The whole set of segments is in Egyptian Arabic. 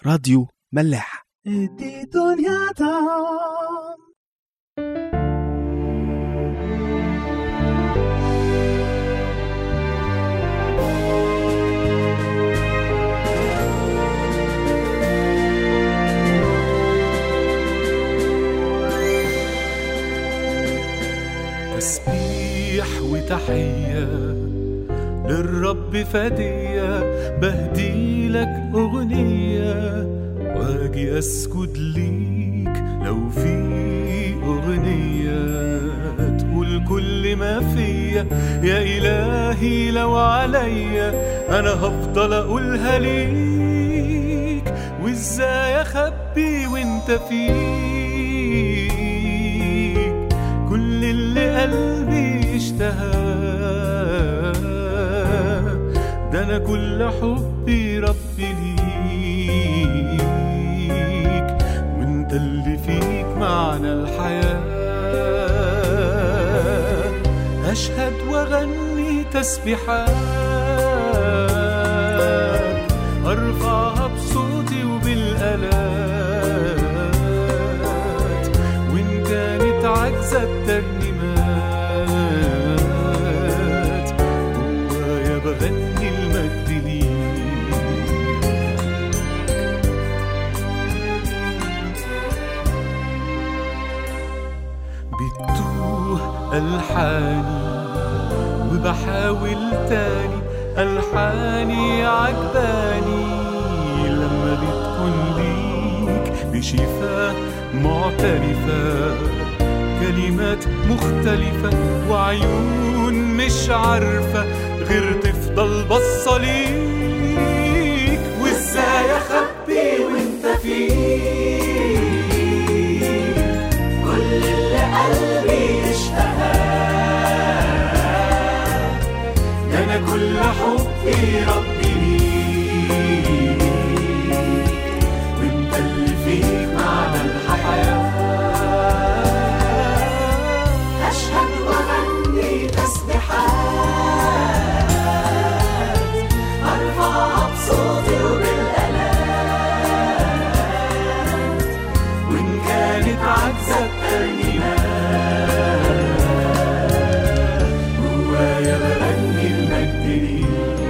راديو ملاح ادي دنيا طعم تسبيح وتحية للرب فدية بهدي لك أغنية واجي أسجد ليك لو في أغنية تقول كل ما فيا يا إلهي لو عليا أنا هفضل أقولها ليك وإزاي أخبي وإنت فيك كل اللي قلبي اشتهى ده انا كل حبي ربي ليك وانت اللي فيك معنى الحياة اشهد واغني تسبيحات ارفعها بصوتي وبالالات وان كانت عجزة الترنيمات جوايا بغني المجد ليك بتوه ألحاني وبحاول تاني ألحاني عجباني لما بتكون ليك بشفاء معترفة كلمات مختلفة وعيون مش عارفة غير تفضل بصة ليك وازاي اخبي وانت فيك كل اللي قلبي اشتهاه ده انا كل حبي ربي ليك وانت اللي فيك معنى الحياه أشهد وأغني تسبيحات أرفعها بصوتي وبالآلات وإن كانت عجزة الترنيمات جوايا بغني المجد ليك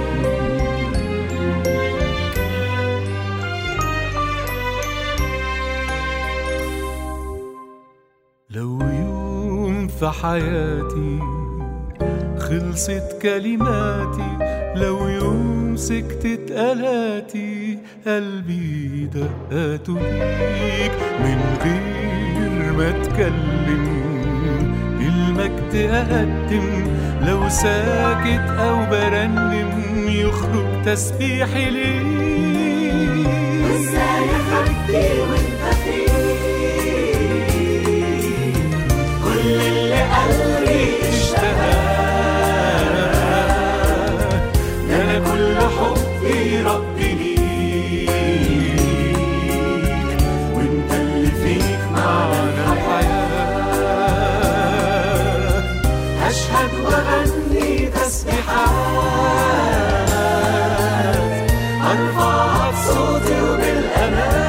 لو يوم في حياتي خلصت كلماتي لو يوم سكتت آلاتي قلبي دقاته ليك من غير ما اتكلم المجد اقدم لو ساكت او برنم يخرج تسبيحي ليك إزاي أخبي وأنت فيك كل اللي قلبي اشتهى ده انا كل حبي ربي ليك وانت اللي فيك معنى الحياه أشهد وأغني تسبيحات أرفعها بصوتي وبالأمان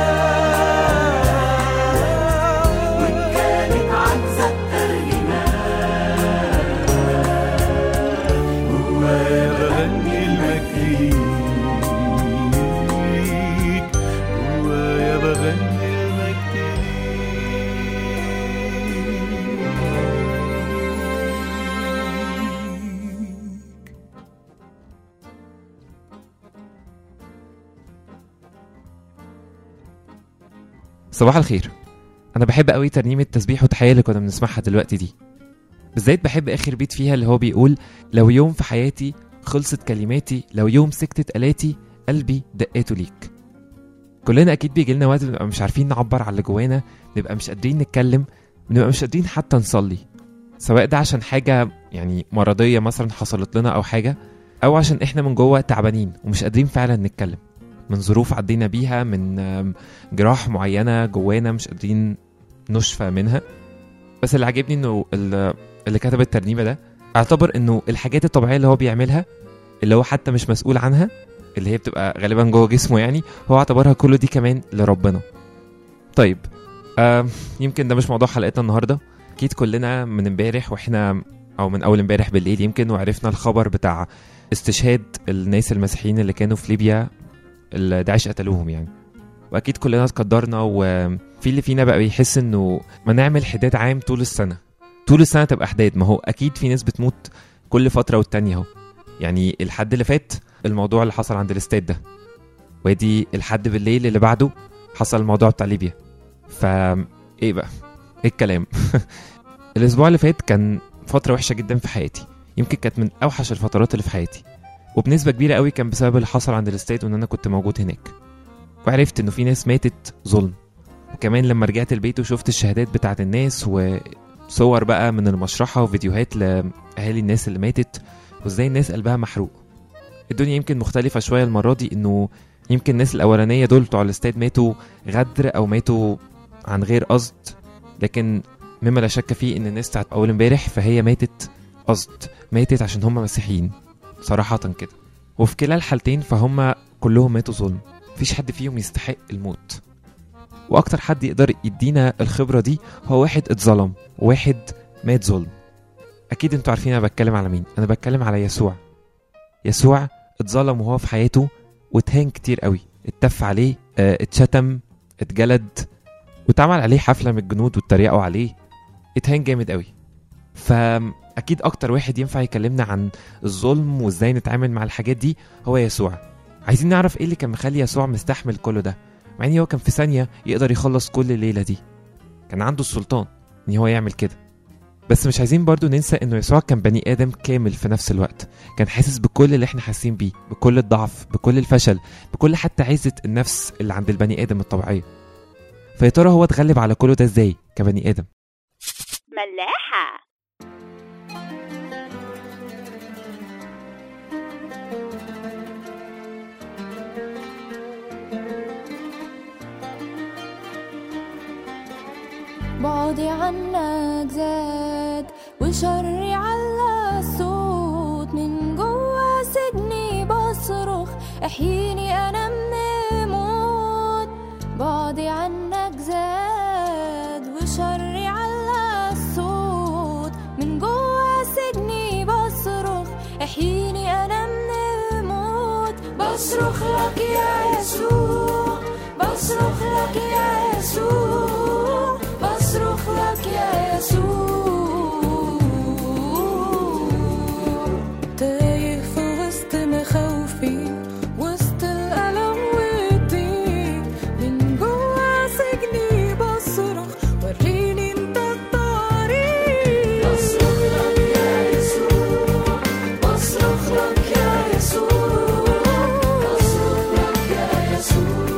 وإن كانت عجزة الترجمات جوايا بغني المجد ليك جوايا بغني المجد ليك صباح الخير انا بحب قوي ترنيمه تسبيح وتحيه اللي كنا بنسمعها دلوقتي دي بالذات بحب اخر بيت فيها اللي هو بيقول لو يوم في حياتي خلصت كلماتي لو يوم سكتت الاتي قلبي دقاته ليك كلنا اكيد بيجي لنا وقت بنبقى مش عارفين نعبر على اللي جوانا بنبقى مش قادرين نتكلم بنبقى مش قادرين حتى نصلي سواء ده عشان حاجه يعني مرضيه مثلا حصلت لنا او حاجه او عشان احنا من جوه تعبانين ومش قادرين فعلا نتكلم من ظروف عدينا بيها من آم، جراح معينه جوانا مش قادرين نشفى منها بس اللي عاجبني انه ال- اللي كتب الترنيمه ده اعتبر انه الحاجات الطبيعيه اللي هو بيعملها اللي هو حتى مش مسؤول عنها اللي هي بتبقى غالبا جوه جسمه يعني هو اعتبرها كله دي كمان لربنا طيب آه يمكن ده مش موضوع حلقتنا النهارده اكيد كلنا من امبارح واحنا او من اول امبارح بالليل يمكن وعرفنا الخبر بتاع استشهاد الناس المسيحيين اللي كانوا في ليبيا اللي داعش قتلوهم يعني واكيد كلنا اتقدرنا وفي اللي فينا بقى بيحس انه ما نعمل حداد عام طول السنه طول السنه تبقى حداد ما هو اكيد في ناس بتموت كل فتره والتانيه اهو يعني الحد اللي فات الموضوع اللي حصل عند الاستاد ده وادي الحد بالليل اللي بعده حصل الموضوع بتاع ليبيا فا ايه بقى ايه الكلام الاسبوع اللي فات كان فتره وحشه جدا في حياتي يمكن كانت من اوحش الفترات اللي في حياتي وبنسبه كبيره قوي كان بسبب اللي حصل عند الاستاد وان انا كنت موجود هناك وعرفت انه في ناس ماتت ظلم وكمان لما رجعت البيت وشفت الشهادات بتاعت الناس وصور بقى من المشرحة وفيديوهات لأهالي الناس اللي ماتت وازاي الناس قلبها محروق الدنيا يمكن مختلفة شوية المرة دي انه يمكن الناس الأولانية دول بتوع الاستاد ماتوا غدر أو ماتوا عن غير قصد لكن مما لا شك فيه ان الناس بتاعت أول امبارح فهي ماتت قصد ماتت عشان هم مسيحيين صراحة كده وفي كلا الحالتين فهم كلهم ماتوا ظلم مفيش حد فيهم يستحق الموت واكتر حد يقدر يدينا الخبره دي هو واحد اتظلم وواحد مات ظلم اكيد انتوا عارفين انا بتكلم على مين انا بتكلم على يسوع يسوع اتظلم وهو في حياته واتهان كتير قوي اتف عليه اه اتشتم اتجلد واتعمل عليه حفله من الجنود واتريقوا عليه اتهان جامد قوي فاكيد اكتر واحد ينفع يكلمنا عن الظلم وازاي نتعامل مع الحاجات دي هو يسوع عايزين نعرف ايه اللي كان مخلي يسوع مستحمل كل ده مع ان هو كان في ثانيه يقدر يخلص كل الليله دي كان عنده السلطان ان هو يعمل كده بس مش عايزين برضو ننسى انه يسوع كان بني ادم كامل في نفس الوقت كان حاسس بكل اللي احنا حاسين بيه بكل الضعف بكل الفشل بكل حتى عزه النفس اللي عند البني ادم الطبيعيه فيا ترى هو اتغلب على كل ده ازاي كبني ادم ملاحة بعدي عنك زاد وشري على الصوت من جوا سجني بصرخ احييني انا من الموت بعدي عنك زاد وشري على الصوت من جوا سجني بصرخ احييني انا من الموت بصرخ لك يا يسوع بصرخ لك يا يسوع بصرخ لك يا يسوع تايه في وسط مخاوفي وسط الألم والضيق من جوا سجني بصرخ وريني انت الطريق بصرخ لك يا يسوع بصرخ لك يا يسوع بصرخ لك يا يسوع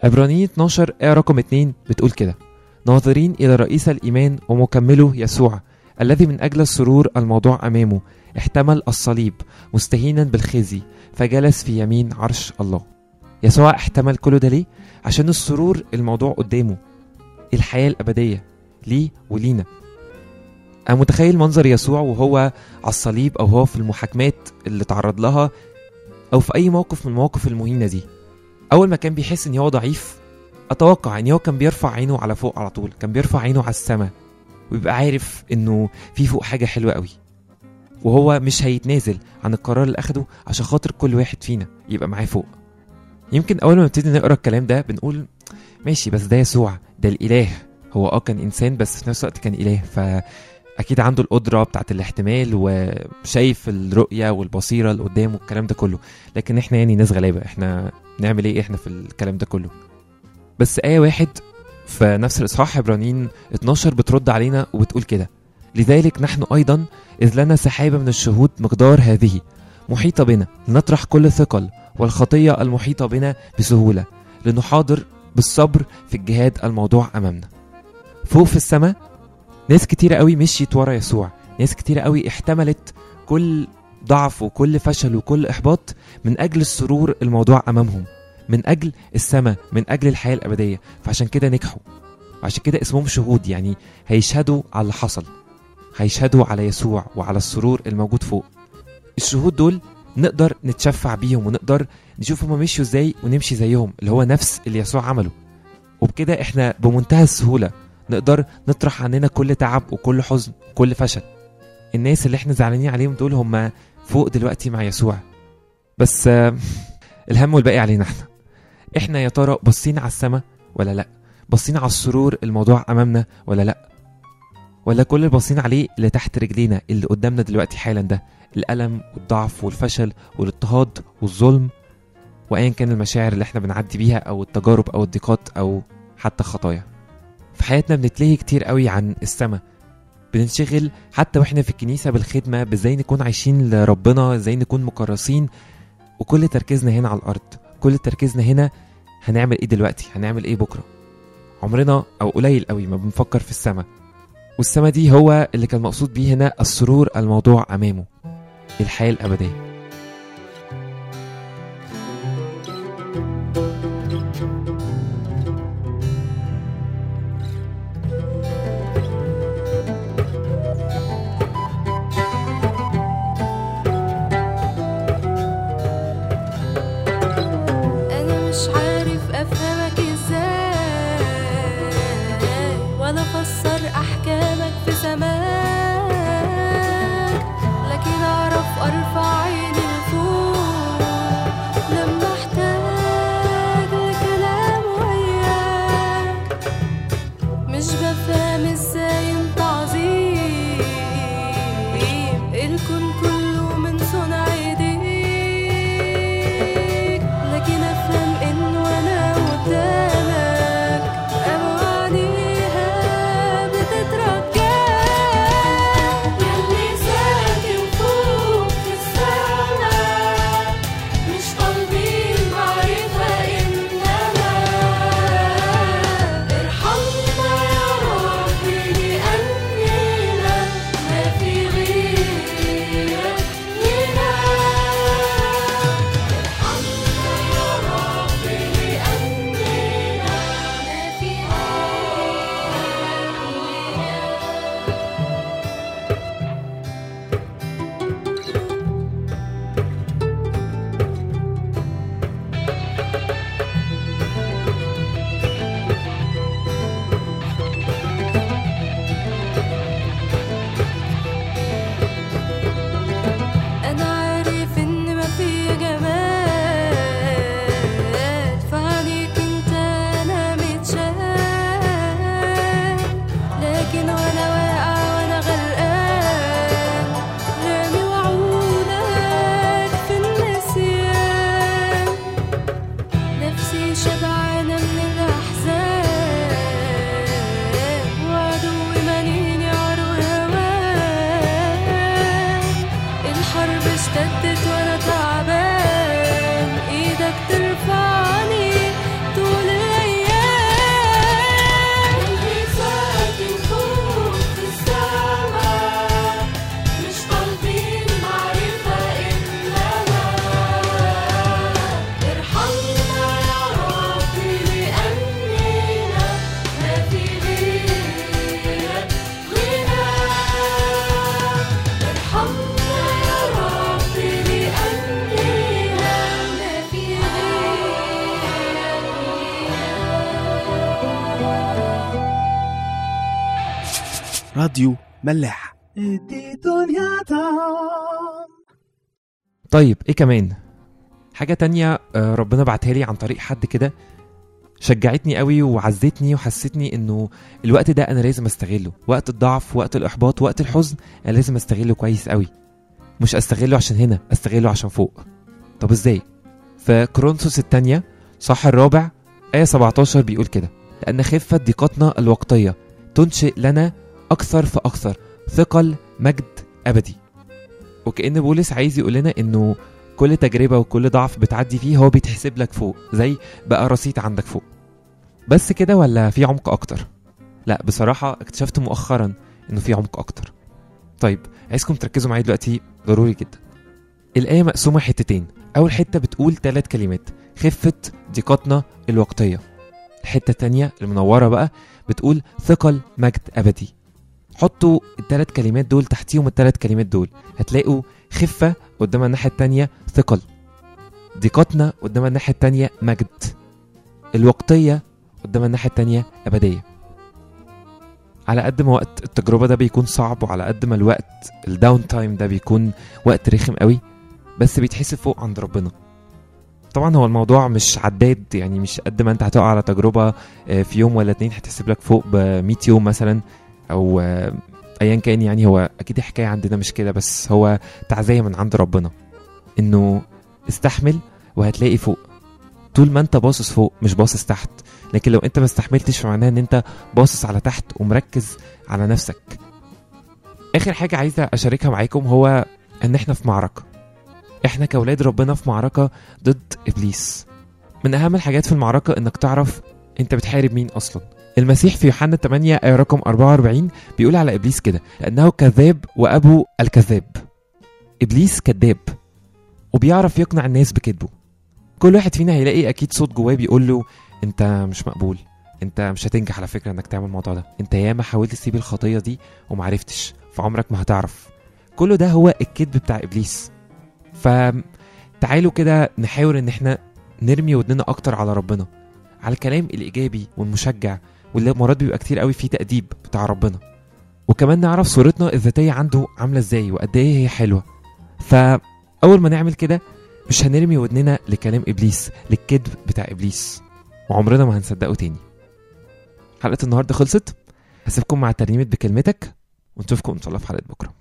عبرانيين 12 آية رقم 2 بتقول كده ناظرين إلى رئيس الإيمان ومكمله يسوع الذي من أجل السرور الموضوع أمامه احتمل الصليب مستهينا بالخزي فجلس في يمين عرش الله يسوع احتمل كل ده ليه؟ عشان السرور الموضوع قدامه الحياة الأبدية ليه ولينا أنا متخيل منظر يسوع وهو على الصليب أو هو في المحاكمات اللي تعرض لها أو في أي موقف من المواقف المهينة دي أول ما كان بيحس إن هو ضعيف أتوقع إن هو كان بيرفع عينه على فوق على طول كان بيرفع عينه على السماء ويبقى عارف إنه في فوق حاجة حلوة قوي وهو مش هيتنازل عن القرار اللي أخده عشان خاطر كل واحد فينا يبقى معاه فوق يمكن أول ما نبتدي نقرا الكلام ده بنقول ماشي بس ده يسوع ده الإله هو اه كان إنسان بس في نفس الوقت كان إله فأكيد عنده القدرة بتاعت الاحتمال وشايف الرؤية والبصيرة اللي قدامه والكلام ده كله لكن احنا يعني ناس غلابة احنا نعمل ايه احنا في الكلام ده كله بس آية واحد في نفس الإصحاح عبرانيين 12 بترد علينا وبتقول كده لذلك نحن أيضا إذ لنا سحابة من الشهود مقدار هذه محيطة بنا لنطرح كل ثقل والخطية المحيطة بنا بسهولة لنحاضر بالصبر في الجهاد الموضوع أمامنا فوق في السماء ناس كتيرة قوي مشيت ورا يسوع ناس كتيرة قوي احتملت كل ضعف وكل فشل وكل إحباط من أجل السرور الموضوع أمامهم من أجل السماء من أجل الحياة الأبدية فعشان كده نجحوا عشان كده اسمهم شهود يعني هيشهدوا على اللي حصل هيشهدوا على يسوع وعلى السرور الموجود فوق الشهود دول نقدر نتشفع بيهم ونقدر نشوف هما مشيوا ازاي ونمشي زيهم اللي هو نفس اللي يسوع عمله وبكده احنا بمنتهى السهولة نقدر نطرح عننا كل تعب وكل حزن وكل فشل الناس اللي احنا زعلانين عليهم دول هم فوق دلوقتي مع يسوع بس آه، الهم والباقي علينا احنا احنا يا ترى باصين على السماء ولا لا باصين على السرور الموضوع امامنا ولا لا ولا كل اللي باصين عليه اللي تحت رجلينا اللي قدامنا دلوقتي حالا ده الألم والضعف والفشل والاضطهاد والظلم وأيا كان المشاعر اللي احنا بنعدي بيها أو التجارب أو الضيقات أو حتى خطايا في حياتنا بنتلهي كتير قوي عن السماء بننشغل حتى واحنا في الكنيسة بالخدمة بازاي نكون عايشين لربنا ازاي نكون مكرسين وكل تركيزنا هنا على الأرض كل تركيزنا هنا هنعمل ايه دلوقتي هنعمل ايه بكرة عمرنا أو قليل قوي ما بنفكر في السماء والسما دي هو اللي كان مقصود بيه هنا السرور الموضوع أمامه الحياة الأبدية انا مش عارف افهمك ازاي ولا افسر احكامك في سماك لكن اعرف ارفع عيني لفوق لما احتاج لكلام وياك مش بفهم ازاي انت عظيم الكون كله من صنع ايديك لكن افهم انه انا قدامك اوانيها بتترجاك يلي ساكن فوق في السماء مش طالبين معرفة إنما ارحمنا يا رب لأننا ما في غيرك لنا ارحمنا يا رب لأننا ما في غيرك لنا أنا عارف إن ما في جمال فعليك أنت أنا متشال لكن وأنا واقع وأنا غرقان رامي وعودك في النسيان نفسي شبعانة من الأحزان وعدوي ماليني عرو هواك الحرب اشتدت وانا تعبان ايدك ترفعني طول راديو ملاح ادي دنيا طعم طيب ايه كمان حاجة تانية آه، ربنا بعتها لي عن طريق حد كده شجعتني قوي وعزتني وحسيتني انه الوقت ده انا لازم استغله وقت الضعف وقت الاحباط وقت الحزن انا لازم استغله كويس قوي مش استغله عشان هنا استغله عشان فوق طب ازاي في كورنثوس الثانية صح الرابع آية 17 بيقول كده لأن خفة ضيقتنا الوقتية تنشئ لنا أكثر فأكثر ثقل مجد أبدي وكأن بولس عايز يقول لنا إنه كل تجربة وكل ضعف بتعدي فيه هو بيتحسب لك فوق زي بقى رصيد عندك فوق بس كده ولا في عمق أكتر؟ لا بصراحة اكتشفت مؤخرا إنه في عمق أكتر طيب عايزكم تركزوا معايا دلوقتي ضروري جدا الآية مقسومة حتتين أول حتة بتقول ثلاث كلمات خفة ضيقتنا الوقتية الحتة التانية المنورة بقى بتقول ثقل مجد أبدي حطوا الثلاث كلمات دول تحتيهم الثلاث كلمات دول هتلاقوا خفة قدام الناحية التانية ثقل ضيقتنا قدام الناحية التانية مجد الوقتية قدام الناحية التانية أبدية على قد ما وقت التجربة ده بيكون صعب وعلى قد ما الوقت الداون تايم ده بيكون وقت رخم قوي بس بيتحسب فوق عند ربنا طبعا هو الموضوع مش عداد يعني مش قد ما انت هتقع على تجربة آه، في يوم ولا اتنين هتحسب لك فوق ب 100 يوم مثلا او آه، ايا كان يعني هو اكيد حكاية عندنا مش كده بس هو تعزية من عند ربنا انه استحمل وهتلاقي فوق طول ما انت باصص فوق مش باصص تحت لكن لو انت ما استحملتش فمعناها ان انت باصص على تحت ومركز على نفسك اخر حاجة عايزة اشاركها معاكم هو ان احنا في معركة احنا كاولاد ربنا في معركة ضد ابليس من اهم الحاجات في المعركة انك تعرف انت بتحارب مين اصلا المسيح في يوحنا 8 آية رقم 44 بيقول على ابليس كده لانه كذاب وابو الكذاب ابليس كذاب وبيعرف يقنع الناس بكذبه كل واحد فينا هيلاقي اكيد صوت جواه بيقول له انت مش مقبول انت مش هتنجح على فكره انك تعمل الموضوع ده انت ياما حاولت تسيب الخطيه دي ومعرفتش فعمرك ما هتعرف كل ده هو الكذب بتاع ابليس فتعالوا كده نحاول ان احنا نرمي ودننا اكتر على ربنا على الكلام الايجابي والمشجع واللي مرات بيبقى كتير قوي فيه تأديب بتاع ربنا وكمان نعرف صورتنا الذاتيه عنده عامله ازاي وقد ايه هي حلوه فاول ما نعمل كده مش هنرمي ودننا لكلام ابليس للكذب بتاع ابليس وعمرنا ما هنصدقه تاني حلقه النهارده خلصت هسيبكم مع ترنيمه بكلمتك ونشوفكم ان شاء الله في حلقه بكره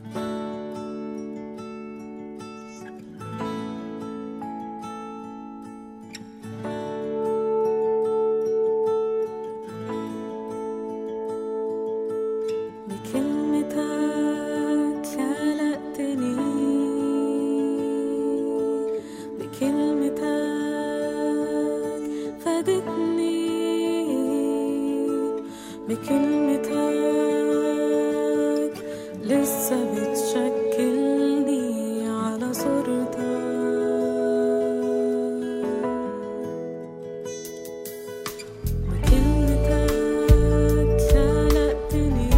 بكلمتك خلقتني بكلمتك فادتني بكلمتك لسه بتشكلني على صورتك بكلمتك خلقتني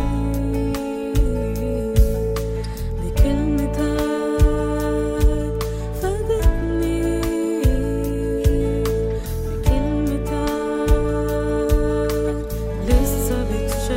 بكلمتك فادتني بكلمتك لسه بتشكلني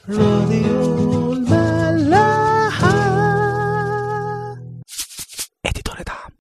راديو